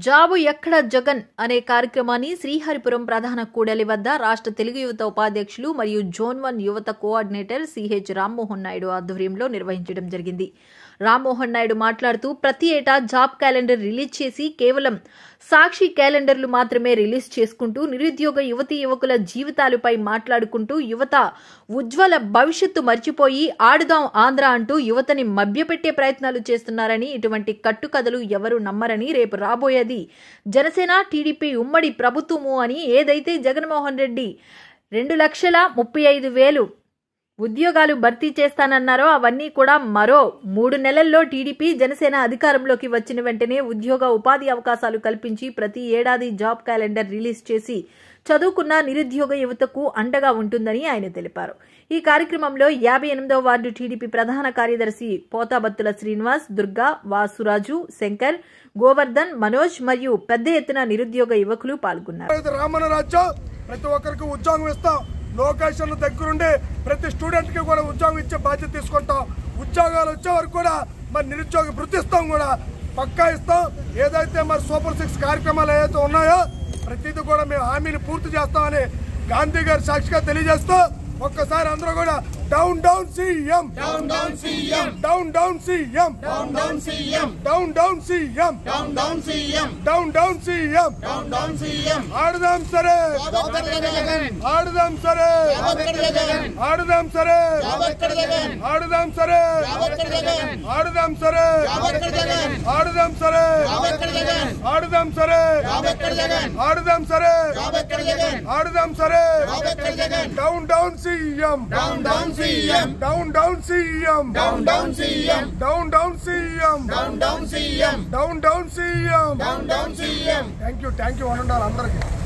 Job ఎక్కడ జగన్ అనే కార్యక్రమాన్ని శ్రీహరిపురం ప్రధాన కూడలి వద్ద రాష్ట్ర తెలుగు యువత ఉపాధ్యక్షులు మరియు జోన్ వన్ యువత కోఆర్డినేటర్ సిహెచ్ రామ్మోహన్ నాయుడు ఆధ్వర్యంలో నిర్వహించడం జరిగింది రామ్మోహన్ నాయుడు మాట్లాడుతూ ప్రతి ఏటా జాబ్ క్యాలెండర్ రిలీజ్ చేసి కేవలం సాక్షి క్యాలెండర్లు మాత్రమే రిలీజ్ చేసుకుంటూ నిరుద్యోగ యువతీ యువకుల జీవితాలపై మాట్లాడుకుంటూ యువత ఉజ్వల భవిష్యత్తు మర్చిపోయి ఆడుదాం ఆంధ్ర అంటూ యువతని మభ్యపెట్టే ప్రయత్నాలు చేస్తున్నారని ఇటువంటి కట్టుకథలు ఎవరు నమ్మరని రేపు రాబోయేది జనసేన టీడీపీ ఉమ్మడి ప్రభుత్వము అని ఏదైతే జగన్మోహన్ రెడ్డి రెండు లక్షల ముప్పై ఐదు వేలు ఉద్యోగాలు భర్తీ చేస్తానన్నారో అవన్నీ కూడా మరో మూడు నెలల్లో టీడీపీ జనసేన అధికారంలోకి వచ్చిన వెంటనే ఉద్యోగ ఉపాధి అవకాశాలు కల్పించి ప్రతి ఏడాది జాబ్ క్యాలెండర్ రిలీజ్ చేసి చదువుకున్న నిరుద్యోగ యువతకు అండగా ఉంటుందని ఆయన తెలిపారు ఈ కార్యక్రమంలో యాభై ఎనిమిదవ వార్డు టీడీపీ ప్రధాన కార్యదర్శి పోతాబత్తుల శ్రీనివాస్ దుర్గా వాసురాజు శంకర్ గోవర్ధన్ మనోజ్ మరియు పెద్ద ఎత్తున నిరుద్యోగ యువకులు పాల్గొన్నారు ఇది రామన్న రాజ్యం ప్రతి ఒక్కరికి ఉద్యోగం ఇస్తాం లొకేషన్ దగ్గరుండి ప్రతి స్టూడెంట్ కి కూడా ఉద్యోగం ఇచ్చే బాధ్యత తీసుకుంటాం ఉద్యోగాలు వచ్చే వరకు కూడా మరి నిరుద్యోగ వృత్తి ఇస్తాం కూడా పక్కా ఇస్తాం ఏదైతే మరి సూపర్ సిక్స్ కార్యక్రమాలు ఏదైతే ఉన్నాయో ప్రతిదీ కూడా మేము హామీని పూర్తి చేస్తామని గాంధీ గారి సాక్షిగా తెలియజేస్తూ ఒక్కసారి అందరూ కూడా down down CM Down, down, CM. Down down CM Down, down, CM. Down down CM Down, down, CM. Down down CM Down, down, CM. ఆడుదాం సరే ఒక్కడ జగన్ ఆడుదాం సరే ఒక్కడ జగన్ ఆడుదాం సరే ఒక్కడ జగన్ ఆడుదాం సరే ఒక్కడ జగన్ ఆడుదాం సరే ఒక్కడ జగన్ ఆడుదాం సరే ఒక్కడ జగన్ ఆడుదాం సరే ఒక్కడ జగన్ ఆడుదాం సరే ఒక్కడ జగన్ ఆడుదాం సరే ఒక్కడ Jagan down down CM Down, down, CM. Down down CM Down, down, CM. Down down CM Down, down, CM. Down down CM Down, down, CM. Thank you thank you అనండాలి అందరికీ